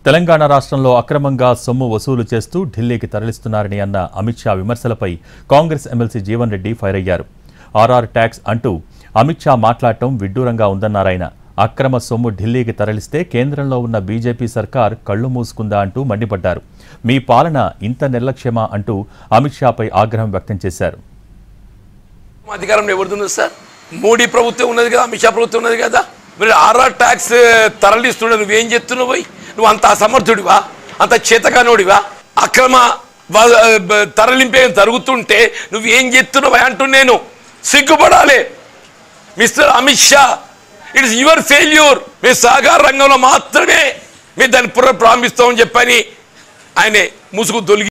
తెలంగాణ రాష్ట్రంలో అక్రమంగా సొమ్ము వసూలు చేస్తూ ఢిల్లీకి తరలిస్తున్నారని అన్న అమిత్ షా విమర్శలపై కాంగ్రెస్ ఎమ్మెల్సీ జీవన్ రెడ్డి ఫైర్ అయ్యారు ఆర్ఆర్ ట్యాక్స్ అంటూ అమిత్ షా మాట్లాడటం విడ్డూరంగా ఉందన్నారాయన అక్రమ సొమ్ము ఢిల్లీకి తరలిస్తే కేంద్రంలో ఉన్న బీజేపీ సర్కార్ కళ్ళు మూసుకుందా అంటూ మండిపడ్డారు మీ పాలన ఇంత నిర్లక్ష్యమా అంటూ అమిత్ షాపై ఆగ్రహం వ్యక్తం చేశారు అధికారంలో ఎవరిది సార్ మోడీ ప్రభుత్వం ఉన్నది కదా అమిత్ షా ప్రభుత్వం ఉన్నది కదా మీరు ఆర్ఆర్ ట్యాక్స్ తరలిస్తుండే నువ్వేం చెప్తున్నావు పోయి? నువ్వు అంత అసమర్థుడివా అంత చేతగానోడివా అక్రమ వా- బ- తరలింపే జరుగుతుంటే నువ్వేం చెప్తున్నావు అంటూ నేను సిగ్గుపడాలి mister Amit Shah it's your failure మీ సహకార రంగంలో మాత్రమే మీరు దాన్ని పునః ప్రారంభిస్తామని చెప్పని ఆయన ముసుగు తొలగి